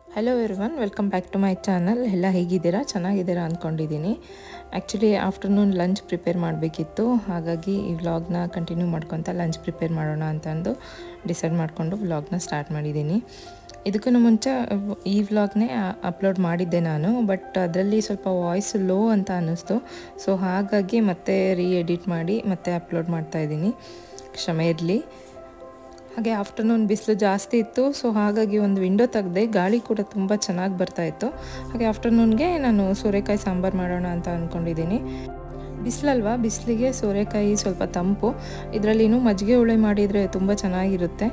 hello everyone welcome back to my channel ಎಲ್ಲ ಹೇಗಿದ್ದೀರಾ ಚೆನ್ನಾಗಿದ್ದೀರಾ ಅಂದ್ಕೊಂಡಿದ್ದೀನಿ ಆ್ಯಕ್ಚುಲಿ ಆಫ್ಟರ್ನೂನ್ ಲಂಚ್ ಪ್ರಿಪೇರ್ ಮಾಡಬೇಕಿತ್ತು ಹಾಗಾಗಿ ಈ ವ್ಲಾಗ್ನ ಕಂಟಿನ್ಯೂ ಮಾಡ್ಕೊತ ಲಂಚ್ ಪ್ರಿಪೇರ್ ಮಾಡೋಣ ಅಂತಂದು ಡಿಸೈಡ್ ಮಾಡಿಕೊಂಡು ವ್ಲಾಗ್ನ ಸ್ಟಾರ್ಟ್ ಮಾಡಿದ್ದೀನಿ ಇದಕ್ಕೂ ಮುಂಚೆ ಈ ವ್ಲಾಗ್ನೇ ಅಪ್ಲೋಡ್ ಮಾಡಿದ್ದೆ ನಾನು ಬಟ್ ಅದರಲ್ಲಿ ಸ್ವಲ್ಪ ವಾಯ್ಸ್ ಲೋ ಅಂತ ಅನ್ನಿಸ್ತು ಸೊ ಹಾಗಾಗಿ ಮತ್ತೆ ರೀ ಎಡಿಟ್ ಮಾಡಿ ಮತ್ತೆ ಅಪ್ಲೋಡ್ ಮಾಡ್ತಾಯಿದ್ದೀನಿ ಕ್ಷಮೆ ಇರಲಿ ಹಾಗೆ ಆಫ್ಟರ್ನೂನ್ ಬಿಸಿಲು ಜಾಸ್ತಿ ಇತ್ತು ಸೊ ಹಾಗಾಗಿ ಒಂದು ವಿಂಡೋ ತೆಗೆದೆ ಗಾಳಿ ಕೂಡ ತುಂಬ ಚೆನ್ನಾಗಿ ಬರ್ತಾಯಿತ್ತು ಹಾಗೆ ಆಫ್ಟರ್ನೂನ್ಗೆ ನಾನು ಸೋರೆಕಾಯಿ ಸಾಂಬಾರು ಮಾಡೋಣ ಅಂತ ಅಂದ್ಕೊಂಡಿದ್ದೀನಿ ಬಿಸಿಲಲ್ವಾ ಬಿಸಿಲಿಗೆ ಸೋರೆಕಾಯಿ ಸ್ವಲ್ಪ ತಂಪು ಇದರಲ್ಲಿನೂ ಮಜ್ಜಿಗೆ ಹುಳಿ ಮಾಡಿದರೆ ತುಂಬ ಚೆನ್ನಾಗಿರುತ್ತೆ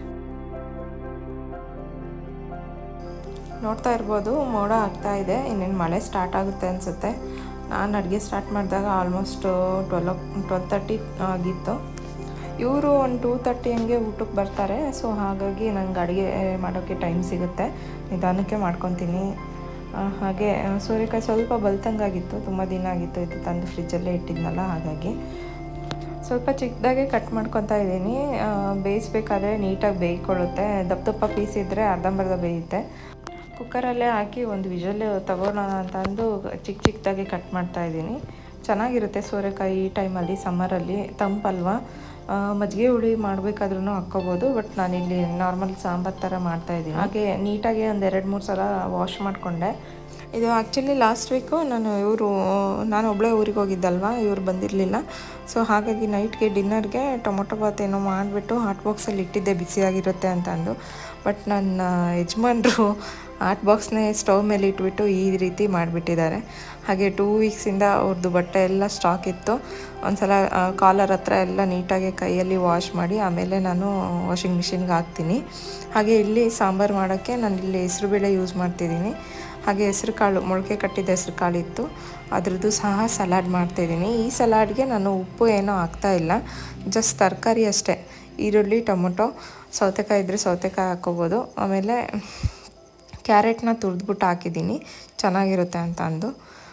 ನೋಡ್ತಾ ಇರ್ಬೋದು ಮೋಡ ಆಗ್ತಾ ಇದೆ ಇನ್ನೇನು ಮಳೆ ಸ್ಟಾರ್ಟ್ ಆಗುತ್ತೆ ಅನಿಸುತ್ತೆ ನಾನು ಅಡುಗೆ ಸ್ಟಾರ್ಟ್ ಮಾಡಿದಾಗ ಆಲ್ಮೋಸ್ಟ್ ಟ್ವೆಲ್ ಟ್ವೆಲ್ ತರ್ಟಿ ಆಗಿತ್ತು ಇವರು ಒಂದು ಟೂ ತರ್ಟಿ ಹಂಗೆ ಊಟಕ್ಕೆ ಬರ್ತಾರೆ ಸೊ ಹಾಗಾಗಿ ನಂಗೆ ಅಡುಗೆ ಮಾಡೋಕ್ಕೆ ಟೈಮ್ ಸಿಗುತ್ತೆ ನಿಧಾನಕ್ಕೆ ಮಾಡ್ಕೊತೀನಿ ಹಾಗೆ ಸೂರ್ಯಕಾಯಿ ಸ್ವಲ್ಪ ಬಲ್ತಂಗಾಗಿತ್ತು ತುಂಬ ದಿನ ಆಗಿತ್ತು ಇದು ತಂದು ಫ್ರಿಜ್ಜಲ್ಲೇ ಇಟ್ಟಿದ್ನಲ್ಲ ಹಾಗಾಗಿ ಸ್ವಲ್ಪ ಚಿಕ್ಕದಾಗೆ ಕಟ್ ಮಾಡ್ಕೊತಾ ಇದ್ದೀನಿ ಬೇಯಿಸ್ಬೇಕಾದ್ರೆ ನೀಟಾಗಿ ಬೇಯ್ಕೊಳ್ಳುತ್ತೆ ದಪ್ಪ ದಪ್ಪ ಪೀಸ್ ಇದ್ದರೆ ಅರ್ಧಂಬರ್ಧ ಬೇಯುತ್ತೆ ಕುಕ್ಕರಲ್ಲೇ ಹಾಕಿ ಒಂದು ವಿಷಲ್ ತಗೊಳ್ಳೋಣ ಅಂತ ಅಂದು ಚಿಕ್ಕ ಚಿಕ್ಕದಾಗಿ ಕಟ್ ಮಾಡ್ತಾ ಇದ್ದೀನಿ ಚೆನ್ನಾಗಿರುತ್ತೆ ಸೋರೆಕಾಯಿ ಈ ಟೈಮಲ್ಲಿ ಸಮ್ಮರಲ್ಲಿ ತಂಪಲ್ವಾ ಮಜ್ಜಿಗೆ ಹುಳಿ ಮಾಡಬೇಕಾದ್ರೂ ಹಾಕ್ಕೋಬೋದು ಬಟ್ ನಾನಿಲ್ಲಿ ನಾರ್ಮಲ್ ಸಾಂಬಾರು ಥರ ಮಾಡ್ತಾಯಿದ್ದೀನಿ ಹಾಗೆ ನೀಟಾಗಿ ಒಂದು ಎರಡು ಮೂರು ಸಲ ವಾಶ್ ಮಾಡಿಕೊಂಡೆ ಇದು ಆ್ಯಕ್ಚುಲಿ ಲಾಸ್ಟ್ ವೀಕು ನಾನು ಇವರು ನಾನು ಒಬ್ಬಳೇ ಊರಿಗೆ ಹೋಗಿದ್ದಲ್ವ ಇವ್ರು ಬಂದಿರಲಿಲ್ಲ ಸೊ ಹಾಗಾಗಿ ನೈಟ್ಗೆ ಡಿನ್ನರ್ಗೆ ಟೊಮೊಟೊ ಬಾತ್ ಏನೋ ಮಾಡಿಬಿಟ್ಟು ಹಾಟ್ ಬಾಕ್ಸಲ್ಲಿ ಇಟ್ಟಿದ್ದೆ ಬಿಸಿಯಾಗಿರುತ್ತೆ ಅಂತ ಅಂದು ಬಟ್ ನನ್ನ ಯಜಮಾನ್ರು ಹಾಟ್ ಬಾಕ್ಸ್ನೇ ಸ್ಟವ್ ಮೇಲೆ ಇಟ್ಬಿಟ್ಟು ಈ ರೀತಿ ಮಾಡಿಬಿಟ್ಟಿದ್ದಾರೆ ಹಾಗೆ ಟೂ ವೀಕ್ಸಿಂದ ಅವ್ರದ್ದು ಬಟ್ಟೆ ಎಲ್ಲ ಸ್ಟಾಕ್ ಇತ್ತು ಒಂದು ಸಲ ಕಾಲರ್ ಹತ್ರ ಎಲ್ಲ ನೀಟಾಗಿ ಕೈಯಲ್ಲಿ ವಾಶ್ ಮಾಡಿ ಆಮೇಲೆ ನಾನು ವಾಷಿಂಗ್ ಮಿಷಿನ್ಗೆ ಹಾಕ್ತೀನಿ ಹಾಗೆ ಇಲ್ಲಿ ಸಾಂಬಾರು ಮಾಡೋಕ್ಕೆ ನಾನು ಇಲ್ಲಿ ಹೆಸರುಬೇಳೆ ಯೂಸ್ ಮಾಡ್ತಿದ್ದೀನಿ ಹಾಗೆ ಹೆಸ್ರು ಕಾಳು ಮೊಳಕೆ ಕಟ್ಟಿದ ಹೆಸ್ರು ಕಾಳು ಇತ್ತು ಅದ್ರದ್ದು ಸಹ ಸಲಾಡ್ ಮಾಡ್ತಾಯಿದ್ದೀನಿ ಈ ಸಲಾಡ್ಗೆ ನಾನು ಉಪ್ಪು ಏನೂ ಹಾಕ್ತಾ ಇಲ್ಲ ಜಸ್ಟ್ ತರಕಾರಿ ಅಷ್ಟೇ ಈರುಳ್ಳಿ ಟೊಮೊಟೊ ಸೌತೆಕಾಯಿ ಇದ್ದರೆ ಸೌತೆಕಾಯಿ ಹಾಕ್ಕೋಬೋದು ಆಮೇಲೆ ಕ್ಯಾರೆಟ್ನ ತುರಿದ್ಬಿಟ್ಟು ಹಾಕಿದ್ದೀನಿ ಚೆನ್ನಾಗಿರುತ್ತೆ ಅಂತ ಅಂದು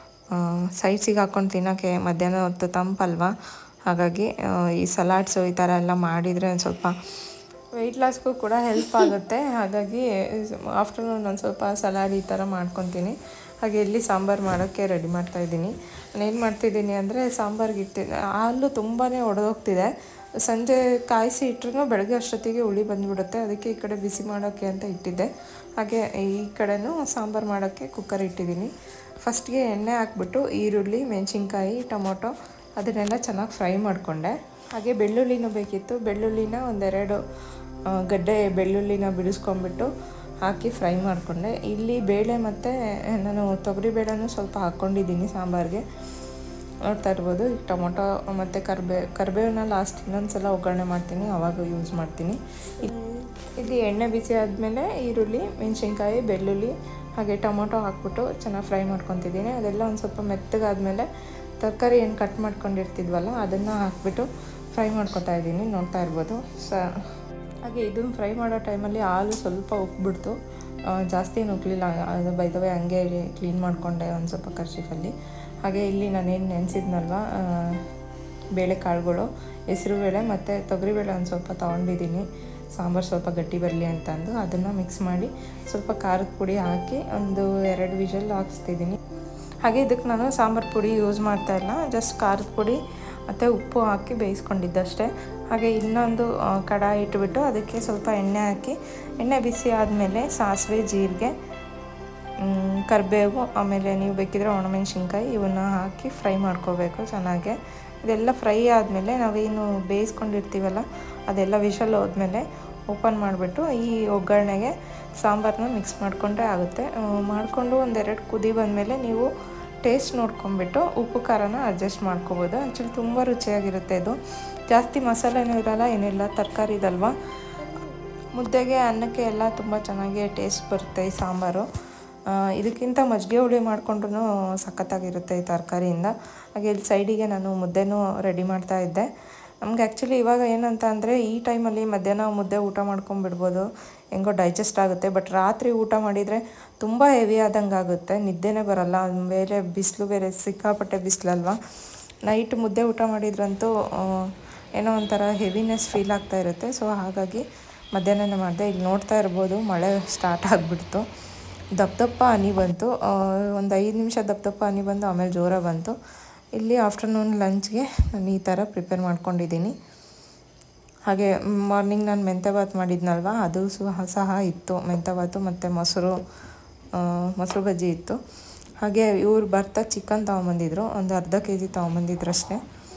ಸೈಡ್ಸಿಗೆ ಹಾಕ್ಕೊಂಡು ತಿನ್ನೋಕ್ಕೆ ಮಧ್ಯಾಹ್ನ ಹೊತ್ತು ತಂಪಲ್ವಾ ಹಾಗಾಗಿ ಈ ಸಲಾಡ್ಸು ಈ ಥರ ಎಲ್ಲ ಮಾಡಿದರೆ ಒಂದು ಸ್ವಲ್ಪ ವೆಯ್ಟ್ ಲಾಸ್ಗೂ ಕೂಡ ಹೆಲ್ಪ್ ಆಗುತ್ತೆ ಹಾಗಾಗಿ ಆಫ್ಟರ್ನೂನ್ ಒಂದು ಸ್ವಲ್ಪ ಸಲಾಡ್ ಈ ಥರ ಮಾಡ್ಕೊತೀನಿ ಹಾಗೆ ಇಲ್ಲಿ ಸಾಂಬಾರು ಮಾಡೋಕ್ಕೆ ರೆಡಿ ಮಾಡ್ತಾಯಿದ್ದೀನಿ ನಾನೇನು ಮಾಡ್ತಿದ್ದೀನಿ ಅಂದರೆ ಸಾಂಬಾರಿಗೆ ಇಟ್ಟಿದ್ದೆ ಹಾಲು ತುಂಬಾ ಒಡೆದೋಗ್ತಿದೆ ಸಂಜೆ ಕಾಯಿಸಿ ಇಟ್ರೂ ಬೆಳಗ್ಗೆ ಅಷ್ಟೊತ್ತಿಗೆ ಹುಳಿ ಬಂದುಬಿಡುತ್ತೆ ಅದಕ್ಕೆ ಈ ಕಡೆ ಬಿಸಿ ಮಾಡೋಕ್ಕೆ ಅಂತ ಇಟ್ಟಿದ್ದೆ ಹಾಗೆ ಈ ಕಡೆನೂ ಸಾಂಬಾರು ಮಾಡೋಕ್ಕೆ ಕುಕ್ಕರ್ ಇಟ್ಟಿದ್ದೀನಿ ಫಸ್ಟ್ಗೆ ಎಣ್ಣೆ ಹಾಕ್ಬಿಟ್ಟು ಈರುಳ್ಳಿ ಮೆಣಸಿನ್ಕಾಯಿ ಟೊಮೊಟೊ ಅದನ್ನೆಲ್ಲ ಚೆನ್ನಾಗಿ ಫ್ರೈ ಮಾಡಿಕೊಂಡೆ ಹಾಗೆ ಬೆಳ್ಳುಳ್ಳಿನೂ ಬೇಕಿತ್ತು ಬೆಳ್ಳುಳ್ಳಿನ ಒಂದೆರಡು ಗಡ್ಡೆ ಬೆಳ್ಳುಳ್ಳಿನ ಬಿಡಿಸ್ಕೊಂಬಿಟ್ಟು ಹಾಕಿ ಫ್ರೈ ಮಾಡಿಕೊಂಡೆ ಇಲ್ಲಿ ಬೇಳೆ ಮತ್ತು ನಾನು ತೊಗರಿಬೇಳೆನೂ ಸ್ವಲ್ಪ ಹಾಕ್ಕೊಂಡಿದ್ದೀನಿ ಸಾಂಬಾರಿಗೆ ನೋಡ್ತಾ ಇರ್ಬೋದು ಈಗ ಟೊಮೊಟೊ ಮತ್ತು ಕರ್ಬೇ ಕರ್ಬೇವನ್ನ ಲಾಸ್ಟ್ ಇನ್ನೊಂದು ಸಲ ಒಗ್ಗರಣೆ ಮಾಡ್ತೀನಿ ಆವಾಗ ಯೂಸ್ ಮಾಡ್ತೀನಿ ಇಲ್ಲಿ ಎಣ್ಣೆ ಬಿಸಿ ಆದಮೇಲೆ ಈರುಳ್ಳಿ ಮೆಣಸಿನ್ಕಾಯಿ ಬೆಳ್ಳುಳ್ಳಿ ಹಾಗೆ ಟೊಮೊಟೊ ಹಾಕ್ಬಿಟ್ಟು ಚೆನ್ನಾಗಿ ಫ್ರೈ ಮಾಡ್ಕೊತಿದ್ದೀನಿ ಅದೆಲ್ಲ ಒಂದು ಸ್ವಲ್ಪ ಮೆತ್ತಗಾದಮೇಲೆ ತರಕಾರಿ ಏನು ಕಟ್ ಮಾಡ್ಕೊಂಡಿರ್ತಿದ್ವಲ್ಲ ಅದನ್ನು ಹಾಕ್ಬಿಟ್ಟು ಫ್ರೈ ಮಾಡ್ಕೊತಾ ಇದ್ದೀನಿ ನೋಡ್ತಾ ಇರ್ಬೋದು ಸ ಹಾಗೆ ಇದನ್ನು ಫ್ರೈ ಮಾಡೋ ಟೈಮಲ್ಲಿ ಹಾಲು ಸ್ವಲ್ಪ ಉಪ್ಬಿಡ್ತು ಜಾಸ್ತಿ ಏನು ಉಕ್ಲಿಲ್ಲ ಅದು ಬೈದವೆ ಹಂಗೆ ಕ್ಲೀನ್ ಮಾಡಿಕೊಂಡೆ ಒಂದು ಸ್ವಲ್ಪ ಕರ್ಚಿಫಲ್ಲಿ ಹಾಗೆ ಇಲ್ಲಿ ನಾನೇನು ನೆನೆಸಿದ್ನಲ್ವ ಬೇಳೆಕಾಳುಗಳು ಹೆಸರುಬೇಳೆ ಮತ್ತು ತೊಗರಿಬೇಳೆ ಒಂದು ಸ್ವಲ್ಪ ತೊಗೊಂಡಿದ್ದೀನಿ ಸಾಂಬಾರು ಸ್ವಲ್ಪ ಗಟ್ಟಿ ಬರಲಿ ಅಂತ ಅಂದು ಅದನ್ನು ಮಿಕ್ಸ್ ಮಾಡಿ ಸ್ವಲ್ಪ ಖಾರದ ಪುಡಿ ಹಾಕಿ ಒಂದು ಎರಡು ವಿಷಲ್ ಹಾಕಿಸ್ತಿದ್ದೀನಿ ಹಾಗೆ ಇದಕ್ಕೆ ನಾನು ಸಾಂಬಾರು ಪುಡಿ ಯೂಸ್ ಮಾಡ್ತಾ ಇಲ್ಲ ಜಸ್ಟ್ ಖಾರದ ಪುಡಿ ಮತ್ತು ಉಪ್ಪು ಹಾಕಿ ಬೇಯಿಸ್ಕೊಂಡಿದ್ದಷ್ಟೇ ಹಾಗೆ ಇನ್ನೊಂದು ಕಡಾಯಿ ಇಟ್ಬಿಟ್ಟು ಅದಕ್ಕೆ ಸ್ವಲ್ಪ ಎಣ್ಣೆ ಹಾಕಿ ಎಣ್ಣೆ ಬಿಸಿ ಆದಮೇಲೆ ಸಾಸಿವೆ ಜೀರಿಗೆ ಕರಿಬೇವು ಆಮೇಲೆ ನೀವು ಬೇಕಿದ್ರೆ ಒಣಮೆಣ್ಸಿನ್ಕಾಯಿ ಇವನ್ನ ಹಾಕಿ ಫ್ರೈ ಮಾಡ್ಕೋಬೇಕು ಚೆನ್ನಾಗೆ ಇದೆಲ್ಲ ಫ್ರೈ ಆದಮೇಲೆ ನಾವೇನು ಬೇಯಿಸ್ಕೊಂಡಿರ್ತೀವಲ್ಲ ಅದೆಲ್ಲ ವಿಷಲ್ ಹೋದ್ಮೇಲೆ ಓಪನ್ ಮಾಡಿಬಿಟ್ಟು ಈ ಒಗ್ಗರಣೆಗೆ ಸಾಂಬಾರನ್ನ ಮಿಕ್ಸ್ ಮಾಡಿಕೊಂಡ್ರೆ ಆಗುತ್ತೆ ಮಾಡಿಕೊಂಡು ಒಂದೆರಡು ಕುದಿ ಬಂದಮೇಲೆ ನೀವು ಟೇಸ್ಟ್ ನೋಡ್ಕೊಂಬಿಟ್ಟು ಉಪ್ಪು ಖಾರನ ಅಡ್ಜಸ್ಟ್ ಮಾಡ್ಕೋಬೋದು ಆ್ಯಕ್ಚುಲಿ ತುಂಬ ರುಚಿಯಾಗಿರುತ್ತೆ ಇದು ಜಾಸ್ತಿ ಮಸಾಲೆನೂ ಇರೋಲ್ಲ ಏನಿಲ್ಲ ತರಕಾರಿ ಇದಲ್ವ ಮುದ್ದೆಗೆ ಅನ್ನಕ್ಕೆ ಎಲ್ಲ ತುಂಬ ಚೆನ್ನಾಗಿ ಟೇಸ್ಟ್ ಬರುತ್ತೆ ಈ ಸಾಂಬಾರು ಇದಕ್ಕಿಂತ ಮಜ್ಜಿಗೆ ಹುಳಿ ಮಾಡಿಕೊಂಡ್ರೂ ಸಖತ್ತಾಗಿರುತ್ತೆ ಈ ತರಕಾರಿಯಿಂದ ಹಾಗೆ ಇಲ್ಲಿ ಸೈಡಿಗೆ ನಾನು ಮುದ್ದೆನೂ ರೆಡಿ ಮಾಡ್ತಾ ಇದ್ದೆ ನಮ್ಗೆ ಆ್ಯಕ್ಚುಲಿ ಇವಾಗ ಏನಂತ ಅಂದರೆ ಈ ಟೈಮಲ್ಲಿ ಮಧ್ಯಾಹ್ನ ಮುದ್ದೆ ಊಟ ಮಾಡ್ಕೊಂಬಿಡ್ಬೋದು ಹೆಂಗೋ ಡೈಜೆಸ್ಟ್ ಆಗುತ್ತೆ ಬಟ್ ರಾತ್ರಿ ಊಟ ಮಾಡಿದರೆ ತುಂಬ ಹೆವಿ ಆದಂಗೆ ಆಗುತ್ತೆ ನಿದ್ದೆನೇ ಬರಲ್ಲ ಬೇರೆ ಬಿಸಿಲು ಬೇರೆ ಸಿಕ್ಕಾಪಟ್ಟೆ ಬಿಸಿಲಲ್ವ ನೈಟ್ ಮುದ್ದೆ ಊಟ ಮಾಡಿದ್ರಂತೂ ಏನೋ ಒಂಥರ ಹೆವಿನೆಸ್ ಫೀಲ್ ಆಗ್ತಾ ಇರುತ್ತೆ ಸೊ ಹಾಗಾಗಿ ಮಧ್ಯಾಹ್ನನೇ ಮಾಡಿದೆ ಇಲ್ಲಿ ನೋಡ್ತಾ ಇರ್ಬೋದು ಮಳೆ ಸ್ಟಾರ್ಟ್ ಆಗಿಬಿಡ್ತು ದಪ್ಪ ದಪ್ಪ ಹನಿ ಬಂತು ಒಂದು ಐದು ನಿಮಿಷ ದಪ್ಪ ದಪ್ಪ ಹನಿ ಬಂದು ಆಮೇಲೆ ಜೋರಾಗಿ ಬಂತು ಇಲ್ಲಿ ಆಫ್ಟರ್ನೂನ್ ಲಂಚ್ಗೆ ನಾನು ಈ ಥರ ಪ್ರಿಪೇರ್ ಮಾಡ್ಕೊಂಡಿದ್ದೀನಿ ಹಾಗೆ ಮಾರ್ನಿಂಗ್ ನಾನು ಮೆಂತ್ಯ ಬಾತ್ ಮಾಡಿದ್ನಲ್ವ ಅದು ಸಹ ಸಹ ಇತ್ತು ಮೆಂತ್ಯ ಬಾತು ಮತ್ತು ಮೊಸರು ಆ, ಮೊಸರು ಬಜ್ಜಿ ಇತ್ತು ಹಾಗೆ ಇವ್ರು ಬರ್ತಾ ಚಿಕನ್ ತೊಗೊಂಬಂದಿದ್ರು ಒಂದು ಅರ್ಧ ಕೆ ಜಿ ತೊಗೊಂಬಂದಿದ್ರು ಅಷ್ಟೇ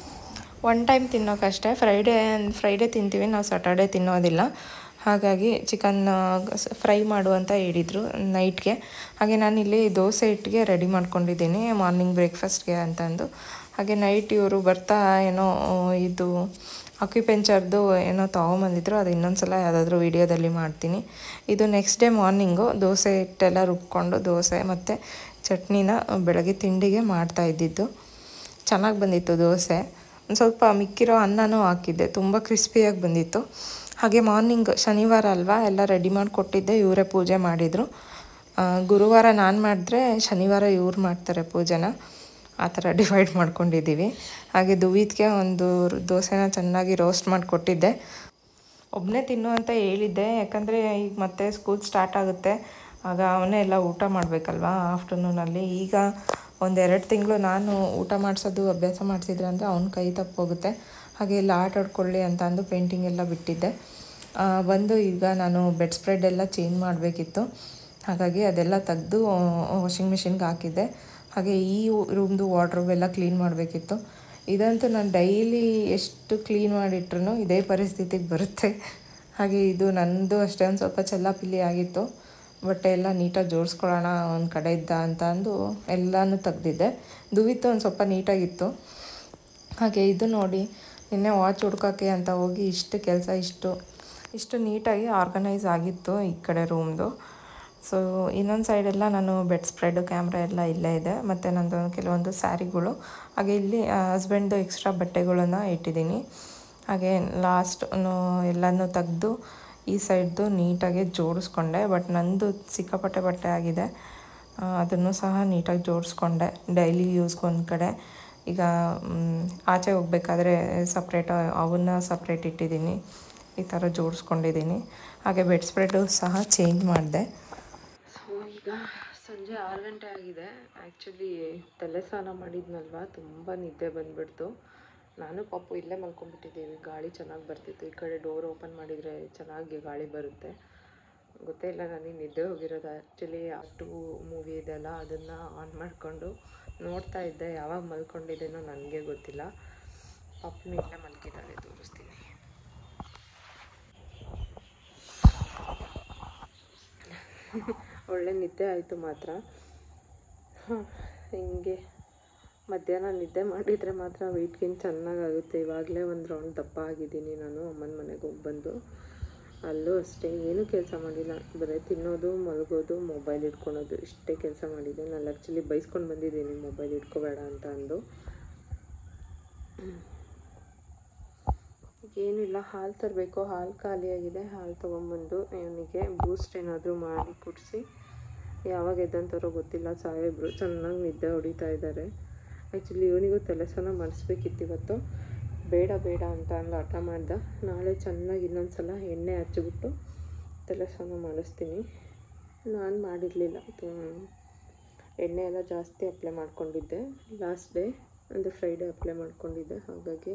ಒನ್ ಟೈಮ್ ತಿನ್ನೋಕ್ಕಷ್ಟೇ ಫ್ರೈಡೇ ಫ್ರೈಡೇ ತಿಂತೀವಿ ನಾವು ಸ್ಯಾಟರ್ಡೇ ತಿನ್ನೋದಿಲ್ಲ ಹಾಗಾಗಿ ಚಿಕನ್ ಫ್ರೈ ಮಾಡು ಅಂತ ಹೇಳಿದರು ನೈಟ್ಗೆ ಹಾಗೆ ನಾನು ಇಲ್ಲಿ ದೋಸೆ ಹಿಟ್ಟಿಗೆ ರೆಡಿ ಮಾಡ್ಕೊಂಡಿದ್ದೀನಿ ಮಾರ್ನಿಂಗ್ ಬ್ರೇಕ್ಫಾಸ್ಟ್ಗೆ ಅಂತಂದು ಹಾಗೆ ನೈಟ್ ಇವರು ಬರ್ತಾ ಏನೋ ಇದು ಅಕ್ಯುಪೆಂಚರ್ದು ಏನೋ ತೊಗೊಂಬಂದಿದ್ರು ಅದು ಇನ್ನೊಂದು ಸಲ ಯಾವುದಾದ್ರೂ ವೀಡಿಯೋದಲ್ಲಿ ಮಾಡ್ತೀನಿ ಇದು ನೆಕ್ಸ್ಟ್ ಡೇ ಮಾರ್ನಿಂಗು ದೋಸೆ ಹಿಟ್ಟೆಲ್ಲ ರುಬ್ಕೊಂಡು ದೋಸೆ ಮತ್ತು ಚಟ್ನಿನ ಬೆಳಗ್ಗೆ ತಿಂಡಿಗೆ ಮಾಡ್ತಾ ಇದ್ದಿದ್ದು ಚೆನ್ನಾಗಿ ಬಂದಿತ್ತು ದೋಸೆ ಒಂದು ಸ್ವಲ್ಪ ಮಿಕ್ಕಿರೋ ಅನ್ನನೂ ಹಾಕಿದ್ದೆ ತುಂಬ ಕ್ರಿಸ್ಪಿಯಾಗಿ ಬಂದಿತ್ತು ಹಾಗೆ ಮಾರ್ನಿಂಗ್ ಶನಿವಾರ ಅಲ್ವಾ ಎಲ್ಲ ರೆಡಿ ಮಾಡಿ ಕೊಟ್ಟಿದ್ದೆ ಇವರೇ ಪೂಜೆ ಮಾಡಿದರು ಆ, ಗುರುವಾರ ನಾನು ಮಾಡಿದ್ರೆ ಶನಿವಾರ ಇವ್ರು ಮಾಡ್ತಾರೆ ಪೂಜೆನ ಆ ಥರ ಡಿವೈಡ್ ಮಾಡ್ಕೊಂಡಿದ್ದೀವಿ ಹಾಗೆ ದುವಿದ್ಗೆ ಒಂದು ದೋಸೆನ ಚೆನ್ನಾಗಿ ರೋಸ್ಟ್ ಮಾಡಿ ಕೊಟ್ಟಿದ್ದೆ ಒಬ್ಬನೇ ತಿನ್ನು ಅಂತ ಹೇಳಿದ್ದೆ ಯಾಕಂದರೆ ಈಗ ಮತ್ತೆ ಸ್ಕೂಲ್ ಸ್ಟಾರ್ಟ್ ಆಗುತ್ತೆ ಆಗ ಅವನೇ ಎಲ್ಲ ಊಟ ಮಾಡಬೇಕಲ್ವಾ ಆಫ್ಟರ್ನೂನಲ್ಲಿ ಈಗ ಒಂದೆರಡು ತಿಂಗಳು ನಾನು ಊಟ ಮಾಡಿಸೋದು ಅಭ್ಯಾಸ ಮಾಡಿಸಿದ್ರೆ ಅಂದರೆ ಅವ್ನ ಕೈ ತಪ್ಪೋಗುತ್ತೆ ಹಾಗೆ ಎಲ್ಲ ಆಟ ಆಡ್ಕೊಳ್ಳಿ ಅಂತ ಅಂದು ಪೇಂಟಿಂಗ್ ಎಲ್ಲ ಬಿಟ್ಟಿದ್ದೆ ಆ, ಬಂದು ಈಗ ನಾನು ಬೆಡ್ ಸ್ಪ್ರೆಡ್ ಎಲ್ಲ ಚೇಂಜ್ ಮಾಡಬೇಕಿತ್ತು ಹಾಗಾಗಿ ಅದೆಲ್ಲ ತೆಗೆದು ವಾಷಿಂಗ್ ಮಿಷಿನ್ಗೆ ಹಾಕಿದ್ದೆ ಹಾಗೆ ಈ ರೂಮ್ದು ವಾರ್ಡ್ರೋಬ್ ಎಲ್ಲ ಕ್ಲೀನ್ ಮಾಡಬೇಕಿತ್ತು ಇದಂತೂ ನಾನು ಡೈಲಿ ಎಷ್ಟು ಕ್ಲೀನ್ ಮಾಡಿಟ್ರು ಇದೇ ಪರಿಸ್ಥಿತಿಗೆ ಬರುತ್ತೆ ಹಾಗೆ ಇದು ನನ್ನದು ಅಷ್ಟೇ ಒಂದು ಸ್ವಲ್ಪ ಚೆಲ್ಲಾಪಿಲ್ಲಿ ಆಗಿತ್ತು ಬಟ್ಟೆ ಎಲ್ಲ ನೀಟಾಗಿ ಜೋಡಿಸ್ಕೊಳ್ಳೋಣ ಒಂದು ಕಡೆ ಇದ್ದ ಅಂತ ಅಂದು ಎಲ್ಲನೂ ತೆಗ್ದಿದ್ದೆ ದುವಿತ್ತು ಒಂದು ಸ್ವಲ್ಪ ನೀಟಾಗಿತ್ತು ಹಾಗೆ ಇದು ನೋಡಿ ನಿನ್ನೆ ವಾಚ್ ಹುಡ್ಕೋಕ್ಕೆ ಅಂತ ಹೋಗಿ ಇಷ್ಟು ಕೆಲಸ ಇಷ್ಟು ಇಷ್ಟು ನೀಟಾಗಿ ಆರ್ಗನೈಸ್ ಆಗಿತ್ತು ಈ ಕಡೆ ರೂಮ್ದು ಸೊ ಇನ್ನೊಂದು ಸೈಡೆಲ್ಲ ನಾನು ಬೆಡ್ ಸ್ಪ್ರೆಡ್ ಕ್ಯಾಮ್ರಾ ಎಲ್ಲ ಇಲ್ಲೇ ಇದೆ ಮತ್ತು ನಂದು ಕೆಲವೊಂದು ಸ್ಯಾರಿಗಳು ಹಾಗೆ ಇಲ್ಲಿ ಹಸ್ಬೆಂಡ್ದು ಎಕ್ಸ್ಟ್ರಾ ಬಟ್ಟೆಗಳನ್ನು ಇಟ್ಟಿದ್ದೀನಿ ಹಾಗೆ ಲಾಸ್ಟ್ ಎಲ್ಲನೂ ತೆಗೆದು ಈ ಸೈಡ್ದು ನೀಟಾಗಿ ಜೋಡಿಸ್ಕೊಂಡೆ ಬಟ್ ನಂದು ಸಿಕ್ಕಾಪಟ್ಟೆ ಬಟ್ಟೆ ಆಗಿದೆ ಆ, ಅದನ್ನು ಸಹ ನೀಟಾಗಿ ಜೋಡಿಸ್ಕೊಂಡೆ ಡೈಲಿ ಯೂಸ್ಗೆ ಒಂದು ಕಡೆ ಈಗ ಮ್, ಆಚೆ ಹೋಗ್ಬೇಕಾದ್ರೆ ಸಪ್ರೇಟ್ ಅವನ್ನ ಸಪ್ರೇಟ್ ಇಟ್ಟಿದ್ದೀನಿ ಈ ಥರ ಜೋಡಿಸ್ಕೊಂಡಿದ್ದೀನಿ ಹಾಗೆ ಬೆಡ್ ಸ್ಪ್ರೆಡು ಸಹ ಚೇಂಜ್ ಮಾಡಿದೆ ಸೊ ಈಗ ಸಂಜೆ ಆರು ಗಂಟೆ ಆಗಿದೆ ಆ್ಯಕ್ಚುಲಿ ತಲೆ ಸ್ನಾನ ಮಾಡಿದ್ನಲ್ವ ತುಂಬ ನಿದ್ದೆ ಬಂದ್ಬಿಡ್ತು ನಾನು ಪಾಪು ಇಲ್ಲೇ ಮಲ್ಕೊಂಡ್ಬಿಟ್ಟಿದ್ದೀವಿ ಗಾಳಿ ಚೆನ್ನಾಗಿ ಬರ್ತಿತ್ತು ಈ ಕಡೆ ಡೋರ್ ಓಪನ್ ಮಾಡಿದರೆ ಚೆನ್ನಾಗಿ ಗಾಳಿ ಬರುತ್ತೆ ಗೊತ್ತೇ ಇಲ್ಲ ನನಗೆ ನಿದ್ದೆ ಹೋಗಿರೋದು ಆ್ಯಕ್ಚುಲಿ ಆ ಟೂ ಮೂವಿ ಇದೆಲ್ಲ ಅದನ್ನು ಆನ್ ಮಾಡಿಕೊಂಡು ನೋಡ್ತಾ ಇದ್ದೆ ಯಾವಾಗ ಮಲ್ಕೊಂಡಿದ್ದೇನೋ ನನಗೆ ಗೊತ್ತಿಲ್ಲ ಪಾಪನು ಇಲ್ಲೇ ಮಲ್ಗಿದ್ದಾಳೆ ತೋರಿಸ್ತೀನಿ ಒಳ್ಳೆ ನಿದ್ದೆ ಆಯಿತು ಮಾತ್ರ ಹಾಂ ಹಿಂಗೆ ಮಧ್ಯಾಹ್ನ ನಿದ್ದೆ ಮಾಡಿದರೆ ಮಾತ್ರ ವೆಯ್ಟ್ ಗೇನ್ ಚೆನ್ನಾಗಾಗುತ್ತೆ ಇವಾಗಲೇ ಒಂದು ರೌಂಡ್ ದಪ್ಪ ಆಗಿದ್ದೀನಿ ನಾನು ಅಮ್ಮನ ಮನೆಗೆ ಹೋಗಿ ಬಂದು ಅಲ್ಲೂ ಅಷ್ಟೇ ಏನೂ ಕೆಲಸ ಮಾಡಿಲ್ಲ ಬರೀ ತಿನ್ನೋದು ಮಲಗೋದು ಮೊಬೈಲ್ ಇಟ್ಕೊಳೋದು ಇಷ್ಟೇ ಕೆಲಸ ಮಾಡಿದ್ದೆ ನಾನು ಆ್ಯಕ್ಚುಲಿ ಬೈಸ್ಕೊಂಡು ಬಂದಿದ್ದೀನಿ ಮೊಬೈಲ್ ಇಟ್ಕೋಬೇಡ ಅಂತ ಅಂದು ಏನಿಲ್ಲ ಹಾಲು ತರಬೇಕು ಹಾಲು ಖಾಲಿಯಾಗಿದೆ ಹಾಲು ತೊಗೊಂಬಂದು ಇವನಿಗೆ ಬೂಸ್ಟ್ ಏನಾದರೂ ಮಾಡಿ ಕುಡಿಸಿ ಯಾವಾಗ ಎದ್ದಂತಾರೋ ಗೊತ್ತಿಲ್ಲ ಸಾಹೇಬ್ರು ಚೆನ್ನಾಗಿ ನಿದ್ದೆ ಹೊಡಿತಾ ಇದ್ದಾರೆ ಆ್ಯಕ್ಚುಲಿ ಇವನಿಗೂ ತಲೆ ಸ್ನಾನ ಮಾಡಿಸ್ಬೇಕಿತ್ತು ಇವತ್ತು ಬೇಡ ಬೇಡ ಅಂತ ಅಂದು ಹಠ ಮಾಡ್ದ ನಾಳೆ ಚೆನ್ನಾಗಿ ಇನ್ನೊಂದು ಸಲ ಎಣ್ಣೆ ಹಚ್ಚಿಬಿಟ್ಟು ತಲೆ ಸ್ನಾನ ಮಾಡಿಸ್ತೀನಿ ನಾನು ಮಾಡಿರಲಿಲ್ಲ ಎಣ್ಣೆ ಎಲ್ಲ ಜಾಸ್ತಿ ಅಪ್ಲೈ ಮಾಡ್ಕೊಂಡಿದ್ದೆ ಲಾಸ್ಟ್ ಡೇ ಅಂದರೆ ಫ್ರೈಡೇ ಅಪ್ಲೈ ಮಾಡ್ಕೊಂಡಿದ್ದೆ ಹಾಗಾಗಿ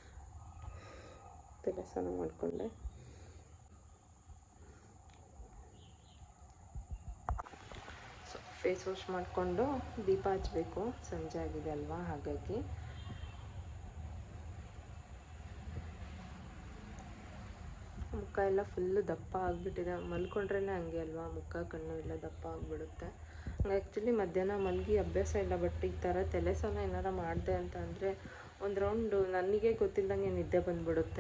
ತಲೆ ಸ್ನಾನ ಮಾಡಿಕೊಂಡೆ ಸೊ ಫೇಸ್ ವಾಶ್ ಮಾಡಿಕೊಂಡು ದೀಪ ಹಚ್ಚಬೇಕು ಸಂಜೆ ಆಗಿದೆ ಅಲ್ವಾ ಹಾಗಾಗಿ ಮುಖ ಎಲ್ಲ ಫುಲ್ಲು ದಪ್ಪ ಆಗಿಬಿಟ್ಟಿದೆ ಮಲ್ಕೊಂಡ್ರೇ ಹಂಗೆ ಅಲ್ವಾ ಮುಖ ಕಣ್ಣು ಎಲ್ಲ ದಪ್ಪ ಆಗಿಬಿಡುತ್ತೆ ಆ್ಯಕ್ಚುಲಿ ಮಧ್ಯಾಹ್ನ ಮಲಗಿ ಅಭ್ಯಾಸ ಇಲ್ಲ ಬಟ್ ಈ ಥರ ತಲೆ ಸ್ನಾನ ಏನಾರ ಮಾಡಿದೆ ಅಂತ ಅಂದರೆ ಒಂದು ರೌಂಡು ನನಗೆ ಗೊತ್ತಿಲ್ಲದಂಗೆ ನಿದ್ದೆ ಬಂದ್ಬಿಡುತ್ತೆ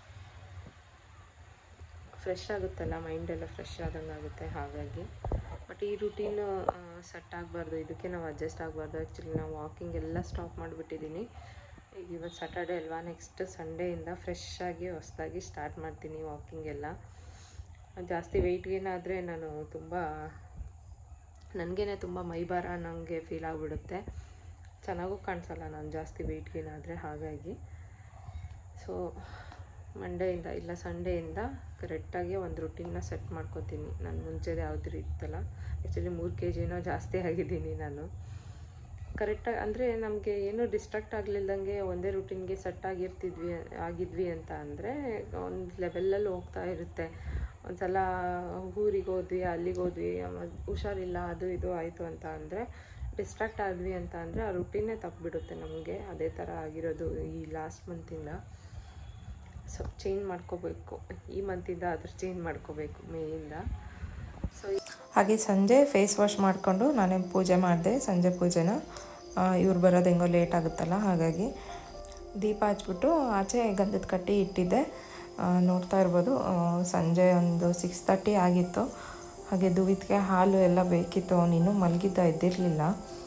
ಫ್ರೆಶ್ ಆಗುತ್ತಲ್ಲ ಮೈಂಡೆಲ್ಲ ಫ್ರೆಶ್ ಆದಂಗೆ ಆಗುತ್ತೆ ಹಾಗಾಗಿ ಬಟ್ ಈ ರುಟೀನು ಸೆಟ್ ಆಗಬಾರ್ದು ಇದಕ್ಕೆ ನಾವು ಅಡ್ಜಸ್ಟ್ ಆಗಬಾರ್ದು ಆ್ಯಕ್ಚುಲಿ ನಾವು ವಾಕಿಂಗ್ ಎಲ್ಲ ಸ್ಟಾಪ್ ಮಾಡಿಬಿಟ್ಟಿದ್ದೀನಿ ಈಗ ಇವತ್ತು ಸ್ಯಾಟರ್ಡೆ ಅಲ್ವಾ ನೆಕ್ಸ್ಟ್ ಸಂಡೇಯಿಂದ ಫ್ರೆಶ್ ಆಗಿ ಹೊಸದಾಗಿ ಸ್ಟಾರ್ಟ್ ಮಾಡ್ತೀನಿ ವಾಕಿಂಗ್ ಎಲ್ಲ ಜಾಸ್ತಿ ವೆಯ್ಟ್ ಗೇನ್ ಆದರೆ ನಾನು ತುಂಬ ನನಗೇನೆ ತುಂಬ ಮೈಭಾರ ನನಗೆ ಫೀಲ್ ಆಗಿಬಿಡುತ್ತೆ ಚೆನ್ನಾಗೂ ಕಾಣಿಸಲ್ಲ ನಾನು ಜಾಸ್ತಿ ವೆಯ್ಟ್ ಗೇನ್ ಆದರೆ ಹಾಗಾಗಿ ಸೊ ಮಂಡೆಯಿಂದ ಇಲ್ಲ ಸಂಡೆಯಿಂದ ಕರೆಕ್ಟಾಗಿ ಒಂದು ರುಟೀನ್ನ ಸೆಟ್ ಮಾಡ್ಕೊತೀನಿ ನಾನು ಮುಂಚೆದು ಯಾವ್ದು ಇತ್ತಲ್ಲ ಆ್ಯಕ್ಚುಲಿ ಮೂರು ಕೆ ಜಿನೋ ಜಾಸ್ತಿ ಆಗಿದ್ದೀನಿ ನಾನು ಕರೆಕ್ಟಾಗಿ ಅಂದರೆ ನಮಗೆ ಏನೂ ಡಿಸ್ಟ್ರಾಕ್ಟ್ ಆಗಲಿಲ್ದಂಗೆ ಒಂದೇ ರೂಟೀನ್ಗೆ ಸೆಟ್ ಆಗಿರ್ತಿದ್ವಿ ಆಗಿದ್ವಿ ಅಂತ ಅಂದರೆ ಒಂದು ಲೆವೆಲಲ್ಲಿ ಹೋಗ್ತಾ ಇರುತ್ತೆ ಒಂದು ಸಲ ಊರಿಗೆ ಹೋದ್ವಿ ಅಲ್ಲಿಗೆ ಹೋದ್ವಿ ಆಮೇಲ್ ಹುಷಾರಿಲ್ಲ ಅದು ಇದು ಆಯಿತು ಅಂತ ಅಂದರೆ ಡಿಸ್ಟ್ರಾಕ್ಟ್ ಆದ್ವಿ ಅಂತ ಅಂದರೆ ಆ ರುಟೀನೇ ತಪ್ಪಿಬಿಡುತ್ತೆ ನಮಗೆ ಅದೇ ಥರ ಆಗಿರೋದು ಈ ಲಾಸ್ಟ್ ಮಂತಿಂದ ಸೊ ಚೇಂಜ್ ಮಾಡ್ಕೋಬೇಕು ಈ ಮಂತಿಂದ ಅದ್ರ ಚೇಂಜ್ ಮಾಡ್ಕೋಬೇಕು ಮೇಯಿಂದ ಸೊ ಹಾಗೆ ಸಂಜೆ ಫೇಸ್ ವಾಶ್ ಮಾಡಿಕೊಂಡು ನಾನೇ ಪೂಜೆ ಮಾಡಿದೆ ಸಂಜೆ ಪೂಜೆನ ಇವ್ರು ಬರೋದು ಹೆಂಗೋ ಲೇಟ್ ಆಗುತ್ತಲ್ಲ ಹಾಗಾಗಿ ದೀಪ ಹಚ್ಬಿಟ್ಟು ಆಚೆ ಗಂಧದ ಕಟ್ಟಿ ಇಟ್ಟಿದ್ದೆ ಆ, ನೋಡ್ತಾ ಇರ್ಬೋದು ಆ, ಸಂಜೆ ಒಂದು ಸಿಕ್ಸ್ ತರ್ಟಿ ಆಗಿತ್ತು ಹಾಗೆ ದುವಿತ್ಗೆ ಹಾಲು ಎಲ್ಲ ಬೇಕಿತ್ತು ಅವನಿನ್ನೂ ಮಲಗಿದ್ದ ಎದ್ದಿರಲಿಲ್ಲ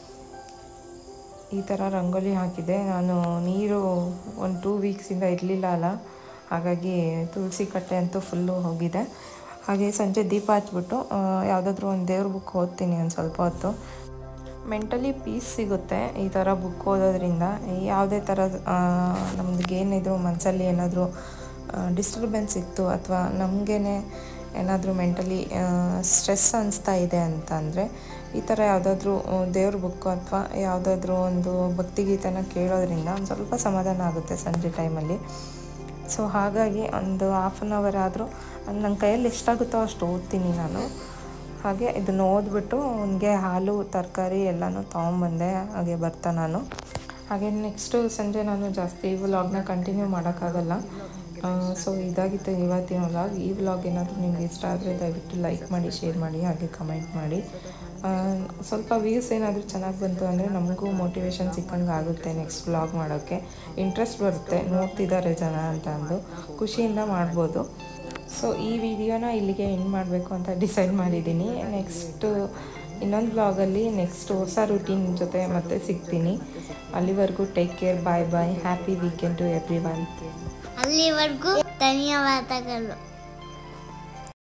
ಈ ಥರ ರಂಗೋಲಿ ಹಾಕಿದೆ ನಾನು ನೀರು ಒಂದು ಟೂ ವೀಕ್ಸಿಂದ ಇರಲಿಲ್ಲ ಅಲ್ಲ ಹಾಗಾಗಿ ತುಳಸಿ ಕಟ್ಟೆ ಅಂತೂ ಫುಲ್ಲು ಹೋಗಿದೆ ಹಾಗೆ ಸಂಜೆ ದೀಪ ಹಚ್ಬಿಟ್ಟು ಯಾವುದಾದ್ರೂ ಒಂದು ದೇವ್ರ ಬುಕ್ ಓದ್ತೀನಿ ಒಂದು ಸ್ವಲ್ಪ ಹೊತ್ತು ಮೆಂಟಲಿ ಪೀಸ್ ಸಿಗುತ್ತೆ ಈ ಥರ ಬುಕ್ ಓದೋದ್ರಿಂದ ಯಾವುದೇ ಥರ ನಮ್ಗೆ ಏನಿದ್ರು ಮನಸ್ಸಲ್ಲಿ ಏನಾದರೂ ಡಿಸ್ಟರ್ಬೆನ್ಸ್ ಇತ್ತು ಅಥವಾ ನಮಗೇನೆ ಏನಾದರೂ ಮೆಂಟಲಿ ಸ್ಟ್ರೆಸ್ ಅನಿಸ್ತಾ ಇದೆ ಅಂತ ಅಂದರೆ ಈ ಥರ ಯಾವುದಾದ್ರೂ ದೇವ್ರ ಬುಕ್ಕು ಅಥವಾ ಯಾವುದಾದ್ರೂ ಒಂದು ಭಕ್ತಿಗೀತೆನ ಕೇಳೋದ್ರಿಂದ ಒಂದು ಸ್ವಲ್ಪ ಸಮಾಧಾನ ಆಗುತ್ತೆ ಸಂಜೆ ಟೈಮಲ್ಲಿ ಸೊ ಹಾಗಾಗಿ ಒಂದು ಹಾಫ್ ಆನ್ ಅವರ್ ಆದರೂ ನನ್ನ ಕೈಯಲ್ಲಿ ಎಷ್ಟಾಗುತ್ತೋ ಅಷ್ಟು ಓದ್ತೀನಿ ನಾನು ಹಾಗೆ ಇದನ್ನು ಓದ್ಬಿಟ್ಟು ಅವನಿಗೆ ಹಾಲು ತರಕಾರಿ ಎಲ್ಲನೂ ತೊಗೊಂಬಂದೆ ಹಾಗೆ ಬರ್ತಾ ನಾನು ಹಾಗೆ ನೆಕ್ಸ್ಟು ಸಂಜೆ ನಾನು ಜಾಸ್ತಿ ವ್ಲಾಗ್ನ ಕಂಟಿನ್ಯೂ ಮಾಡೋಕ್ಕಾಗಲ್ಲ ಸೊ ಇದಾಗಿತ್ತು ಇವತ್ತಿನ ವ್ಲಾಗ್ ಈ ವ್ಲಾಗ್ ಏನಾದರೂ ನಿಮ್ಗೆ ಇಷ್ಟ ಆದರೆ ದಯವಿಟ್ಟು ಲೈಕ್ ಮಾಡಿ ಶೇರ್ ಮಾಡಿ ಹಾಗೆ ಕಮೆಂಟ್ ಮಾಡಿ ಆ, ಸ್ವಲ್ಪ ವ್ಯೂಸ್ ಏನಾದರೂ ಚೆನ್ನಾಗಿ ಬಂತು ಅಂದರೆ ನಮಗೂ ಮೋಟಿವೇಶನ್ ಸಿಕ್ಕಂಗೆ ಆಗುತ್ತೆ ನೆಕ್ಸ್ಟ್ ವ್ಲಾಗ್ ಮಾಡೋಕ್ಕೆ ಇಂಟ್ರೆಸ್ಟ್ ಬರುತ್ತೆ ನೋಡ್ತಿದ್ದಾರೆ ಜನ ಅಂತ ಅಂದು ಖುಷಿಯಿಂದ ಮಾಡ್ಬೋದು ಸೊ ಈ ವಿಡಿಯೋನ ಇಲ್ಲಿಗೆ ಎಂಡ್ ಮಾಡಬೇಕು ಅಂತ ಡಿಸೈಡ್ ಮಾಡಿದ್ದೀನಿ ನೆಕ್ಸ್ಟು ಇನ್ನೊಂದು ವ್ಲಾಗಲ್ಲಿ ನೆಕ್ಸ್ಟ್ ಹೊಸ ರೂಟೀನ್ ಜೊತೆ ಮತ್ತೆ ಸಿಗ್ತೀನಿ ಅಲ್ಲಿವರೆಗೂ take care bye bye happy weekend to everyone ಅಲ್ಲಿವರೆಗೂ ಧನ್ಯವಾದಗಳು